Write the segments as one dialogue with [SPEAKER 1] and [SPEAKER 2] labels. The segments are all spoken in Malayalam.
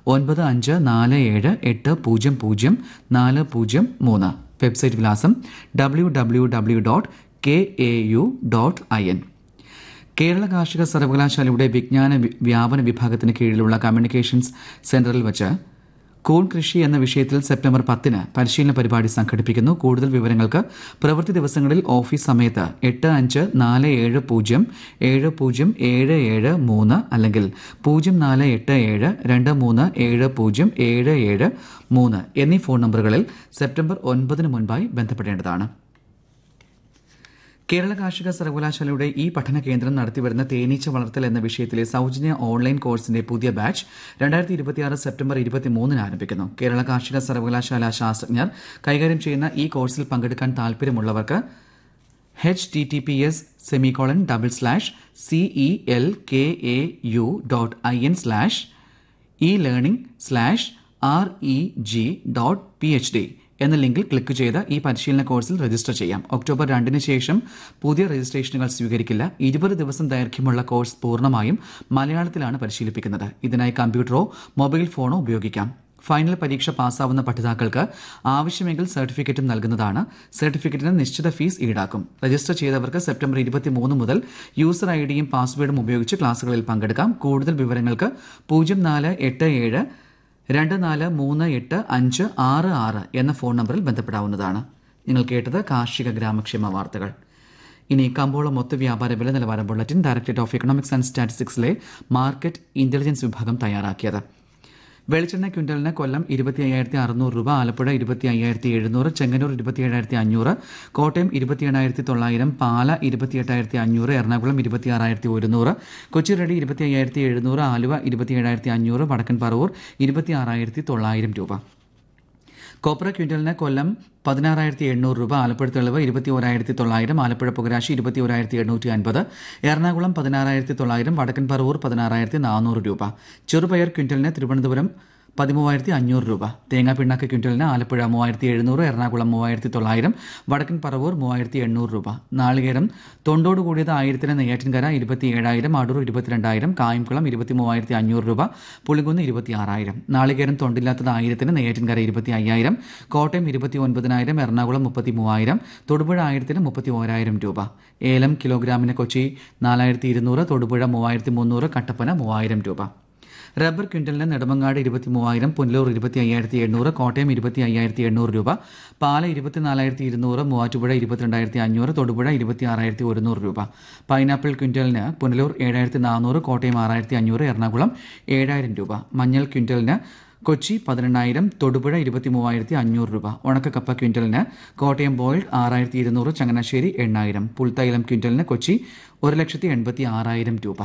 [SPEAKER 1] ഒൻപത് അഞ്ച് നാല് ഏഴ് എട്ട് പൂജ്യം പൂജ്യം നാല് പൂജ്യം മൂന്ന് വെബ്സൈറ്റ് വിലാസം W W W dot K A U dot I N Kerala കാർഷിക സർവകലാശാലയുടെ വിജ്ഞാന വി- വ്യാപന വിഭാഗത്തിന് കീഴിലുള്ള കമ്മ്യൂണിക്കേഷൻസ് സെന്ററിൽ വച്ച് കൂൺ കൃഷി എന്ന വിഷയത്തിൽ സെപ്റ്റംബർ പത്തിന് പരിശീലന പരിപാടി സംഘടിപ്പിക്കുന്നു കൂടുതൽ വിവരങ്ങൾക്ക് പ്രവൃത്തി ദിവസങ്ങളിൽ ഓഫീസ് സമയത്ത് എട്ട് അഞ്ച് നാല് ഏഴ് പൂജ്യം ഏഴ് പൂജ്യം ഏഴ് ഏഴ് മൂന്ന് അല്ലെങ്കിൽ പൂജ്യം നാല് എട്ട് ഏഴ് രണ്ട് മൂന്ന് ഏഴ് പൂജ്യം ഏഴ് ഏഴ് മൂന്ന് എന്നീ ഫോൺ നമ്പറുകളിൽ സെപ്റ്റംബർ ഒൻപതിന് മുൻപായി ബന്ധപ്പെടേണ്ടതാണ് കേരള കാർഷിക സർവകലാശാലയുടെ ഈ പഠന കേന്ദ്രം നടത്തിവരുന്ന തേനീച്ച വളർത്തൽ എന്ന വിഷയത്തിലെ സൗജന്യ ഓൺലൈൻ കോഴ്സിന്റെ പുതിയ ബാച്ച് രണ്ടായിരത്തി ഇരുപത്തിയാറ് സെപ്റ്റംബർ ഇരുപത്തിമൂന്നിന് ആരംഭിക്കുന്നു കേരള കാർഷിക സർവകലാശാല ശാസ്ത്രജ്ഞർ കൈകാര്യം ചെയ്യുന്ന ഈ കോഴ്സിൽ പങ്കെടുക്കാൻ താൽപ്പര്യമുള്ളവർക്ക് H T T P S semicolon double slash C E L K A U dot I N slash E learning slash R E G dot P H D എന്ന ലിങ്കിൽ ക്ലിക്ക് ചെയ്ത് ഈ പരിശീലന കോഴ്സിൽ രജിസ്റ്റർ ചെയ്യാം ഒക്ടോബർ രണ്ടിന് ശേഷം പുതിയ രജിസ്ട്രേഷനുകൾ സ്വീകരിക്കില്ല ഇരുപത് ദിവസം ദൈർഘ്യമുള്ള കോഴ്സ് പൂർണ്ണമായും മലയാളത്തിലാണ് പരിശീലിപ്പിക്കുന്നത് ഇതിനായി കമ്പ്യൂട്ടറോ മൊബൈൽ ഫോണോ ഉപയോഗിക്കാം ഫൈനൽ പരീക്ഷ പാസ്സാവുന്ന പഠിതാക്കൾക്ക് ആവശ്യമെങ്കിൽ സർട്ടിഫിക്കറ്റും നൽകുന്നതാണ് സർട്ടിഫിക്കറ്റിന് നിശ്ചിത ഫീസ് ഈടാക്കും രജിസ്റ്റർ ചെയ്തവർക്ക് സെപ്റ്റംബർ ഇരുപത്തിമൂന്ന് മുതൽ യൂസർ ഐ ഡിയും പാസ്വേഡും ഉപയോഗിച്ച് ക്ലാസുകളിൽ പങ്കെടുക്കാം കൂടുതൽ വിവരങ്ങൾക്ക് പൂജ്യം നാല് എട്ട് ഏഴ് രണ്ട് നാല് മൂന്ന് എട്ട് അഞ്ച് ആറ് ആറ് എന്ന ഫോൺ നമ്പറിൽ ബന്ധപ്പെടാവുന്നതാണ് നിങ്ങൾ കേട്ടത് കാർഷിക ഗ്രാമക്ഷേമ വാർത്തകൾ ഇനി കമ്പോളം മൊത്ത വ്യാപാര വില നിലവാര bulletin directorate of economics and സ്റ്റാറ്റിസ്റ്റിക്സിലെ മാർക്കറ്റ് ഇന്റലിജൻസ് വിഭാഗം തയ്യാറാക്കിയത് വെളിച്ചെണ്ണ ക്വിൻ്റലിന് കൊല്ലം ഇരുപത്തി അയ്യായിരത്തി അറുന്നൂറ് രൂപ ആലപ്പുഴ ഇരുപത്തി അയ്യായിരത്തി എഴുന്നൂറ് ചെങ്ങന്നൂർ ഇരുപത്തി ഏഴായിരത്തി അഞ്ഞൂറ് കോട്ടയം ഇരുപത്തി എണ്ണായിരത്തി തൊള്ളായിരം പാല ഇരുപത്തി എട്ടായിരത്തി അഞ്ഞൂറ് എറണാകുളം ഇരുപത്തി ആറായിരത്തി ഒരുന്നൂറ് കൊച്ചിറടി ഇരുപത്തി അയ്യായിരത്തി എഴുന്നൂറ് ആലുവ ഇരുപത്തി ഏഴായിരത്തി അഞ്ഞൂറ് വടക്കൻ പറവൂർ ഇരുപത്തി ആറായിരത്തി തൊള്ളായിരം രൂപ കോപ്ര ക്വിൻ്റലിന് കൊല്ലം പതിനാറായിരത്തി എണ്ണൂറ് രൂപ ആലപ്പുഴ തെളിവ് ഇരുപത്തി ഓരായിരത്തി തൊള്ളായിരം ആലപ്പുഴ പുകരാശി ഇരുപത്തി ഓരായിരത്തി എണ്ണൂറ്റി അൻപത് എറണാകുളം പതിനാറായിരത്തി തൊള്ളായിരം വടക്കൻ പറവൂർ പതിനാറായിരത്തി നാനൂറ് രൂപ ചെറുപയർ ക്വിൻ്റലിന് തിരുവനന്തപുരം പതിമൂവായിരത്തി അഞ്ഞൂറ് രൂപ തേങ്ങാ പിണ്ണാക്ക് ക്വിൻ്റലിന് ആലപ്പുഴ മൂവായിരത്തി എഴുന്നൂറ് എറണാകുളം മൂവായിരത്തി തൊള്ളായിരം വടക്കൻ പറവൂർ മൂവായിരത്തി എണ്ണൂറ് രൂപ നാളികേരം തൊണ്ടോട് കൂടിയത് ആയിരത്തിന് നെയ്യാറ്റിൻകര ഇരുപത്തി ഏഴായിരം അടൂർ ഇരുപത്തിരണ്ടായിരം കായംകുളം ഇരുപത്തി മൂവായിരത്തി അഞ്ഞൂറ് രൂപ പുളിങ്കുന്ന് ഇരുപത്തി ആറായിരം നാളികേരം തൊണ്ടില്ലാത്തത് ആയിരത്തിന് നെയ്യാറ്റിൻകര ഇരുപത്തി അയ്യായിരം കോട്ടയം ഇരുപത്തി ഒൻപതിനായിരം എറണാകുളം മുപ്പത്തി മൂവായിരം തൊടുപുഴ ആയിരത്തിന് മുപ്പത്തി ഓരായിരം രൂപ ഏലം കിലോഗ്രാമിന് കൊച്ചി നാലായിരത്തി ഇരുന്നൂറ് തൊടുപുഴ മൂവായിരത്തി മുന്നൂറ് കട്ടപ്പന മൂവായിരം രൂപ റബ്ബർ ക്വിൻ്റലിന് നെടുമങ്ങാട് ഇരുപത്തി മൂവായിരം പുനലൂർ ഇരുപത്തി അയ്യായിരത്തി എണ്ണൂറ് കോട്ടയം ഇരുപത്തി അയ്യായിരത്തി എണ്ണൂറ് രൂപ പാല ഇരുപത്തിനാലായിരത്തി ഇരുന്നൂറ് മൂവാറ്റുപുഴ ഇരുപത്തിരണ്ടായിരത്തി അഞ്ഞൂറ് തൊടുപുഴ ഇരുപത്തി ആറായിരത്തി ഒരുന്നൂറ് രൂപ പൈനാപ്പിൾ ക്വിൻ്റലിന് പുനലൂർ ഏഴായിരത്തി നാനൂറ് കോട്ടയം ആറായിരത്തി അഞ്ഞൂറ് എറണാകുളം ഏഴായിരം രൂപ മഞ്ഞൾ ക്വിൻ്റലിന് കൊച്ചി പതിനെണ്ണായിരം തൊടുപുഴ ഇരുപത്തി മൂവായിരത്തി അഞ്ഞൂറ് രൂപ ഉണക്കക്കപ്പ ക്വിൻ്റലിന് കോട്ടയം ബോയിൽഡ് ആറായിരത്തി ഇരുന്നൂറ് ചങ്ങനാശ്ശേരി എണ്ണായിരം പുൽത്തൈലം ക്വിൻ്റലിന് കൊച്ചി ഒരു ലക്ഷത്തി എൺപത്തി ആറായിരം രൂപ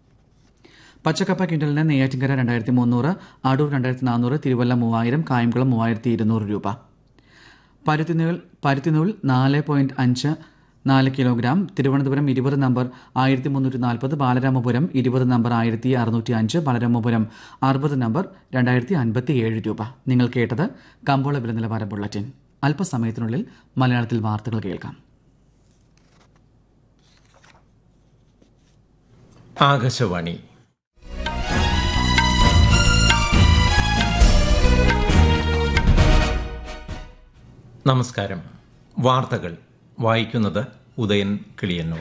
[SPEAKER 1] പച്ചക്കപ്പ ക്വിൻ്റലിന് നെയ്യാറ്റിൻകര രണ്ടായിരത്തി മുന്നൂറ് അടൂർ രണ്ടായിരത്തി നാനൂറ് തിരുവല്ല മൂവായിരം കായംകുളം മൂവായിരത്തി ഇരുന്നൂറ് രൂപ പരുത്തിനൂൽ പരുത്തിനൂൽ നാല് പോയിന്റ് അഞ്ച് നാല് കിലോഗ്രാം തിരുവനന്തപുരം ഇരുപത് നമ്പർ ആയിരത്തി മുന്നൂറ്റി നാൽപ്പത് ബാലരാമപുരം ഇരുപത് നമ്പർ ആയിരത്തി അറുന്നൂറ്റി അഞ്ച് ബാലരാമപുരം അറുപത് നമ്പർ രണ്ടായിരത്തി അൻപത്തി ഏഴ് രൂപ നിങ്ങൾ കേട്ടത് കമ്പോള വില നിലവാര ബുള്ളറ്റിൻ അല്പസമയത്തിനുള്ളിൽ മലയാളത്തിൽ വാർത്തകൾ കേൾക്കാം
[SPEAKER 2] ആകാശവാണി നമസ്കാരം വാർത്തകൾ വായിക്കുന്നത് ഉദയൻ കിളിയന്നൂർ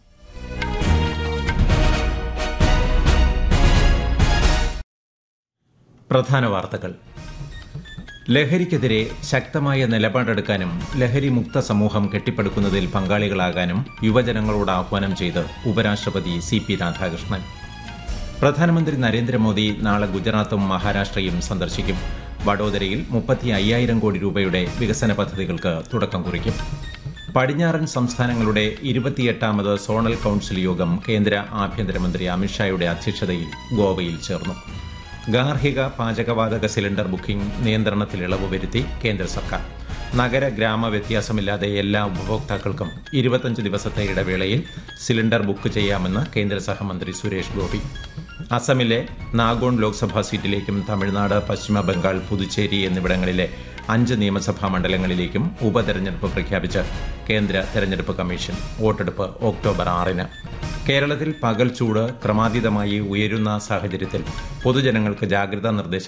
[SPEAKER 2] പ്രധാന വാർത്തകൾ ലഹരിക്കെതിരെ ശക്തമായ നിലപാടെടുക്കാനും ലഹരി മുക്ത സമൂഹം കെട്ടിപ്പടുക്കുന്നതിൽ പങ്കാളികളാകാനും യുവജനങ്ങളോട് ആഹ്വാനം ചെയ്ത് ഉപരാഷ്ട്രപതി സി പി രാധാകൃഷ്ണൻ പ്രധാനമന്ത്രി നരേന്ദ്രമോദി നാളെ ഗുജറാത്തും മഹാരാഷ്ട്രയും സന്ദർശിക്കും വഡോദരയിൽ മുപ്പത്തി അയ്യായിരം കോടി രൂപയുടെ വികസന പദ്ധതികൾക്ക് തുടക്കം കുറിക്കും പടിഞ്ഞാറൻ സംസ്ഥാനങ്ങളുടെ ഇരുപത്തിയെട്ടാമത് സോണൽ കൌൺസിൽ യോഗം കേന്ദ്ര ആഭ്യന്തരമന്ത്രി അമിത്ഷായുടെ അധ്യക്ഷതയിൽ ഗോവയിൽ ചേർന്നു ഗാർഹിക പാചകവാതക സിലിണ്ടർ ബുക്കിംഗ് നിയന്ത്രണത്തിൽ ഇളവ് വരുത്തി കേന്ദ്ര സർക്കാർ നഗര ഗ്രാമ വ്യത്യാസമില്ലാതെ എല്ലാ ഉപഭോക്താക്കൾക്കും ഇരുപത്തഞ്ച് ദിവസത്തെ ഇടവേളയിൽ സിലിണ്ടർ ബുക്ക് ചെയ്യാമെന്ന് കേന്ദ്ര സഹമന്ത്രി സുരേഷ് ഗോപി അസമിലെ നാഗോൺ ലോക്സഭാ സീറ്റിലേക്കും തമിഴ്നാട് പശ്ചിമ ബംഗാൾ പുതുച്ചേരി എന്നിവിടങ്ങളിലെ അഞ്ച് നിയമസഭാ മണ്ഡലങ്ങളിലേക്കും ഉപതെരഞ്ഞെടുപ്പ് പ്രഖ്യാപിച്ച് കേന്ദ്ര തെരഞ്ഞെടുപ്പ് കമ്മീഷൻ വോട്ടെടുപ്പ് ഒക്ടോബർ ആറിന് കേരളത്തിൽ പകൽ ചൂട് ക്രമാതീതമായി ഉയരുന്ന സാഹചര്യത്തിൽ പൊതുജനങ്ങൾക്ക് ജാഗ്രതാ നിർദ്ദേശം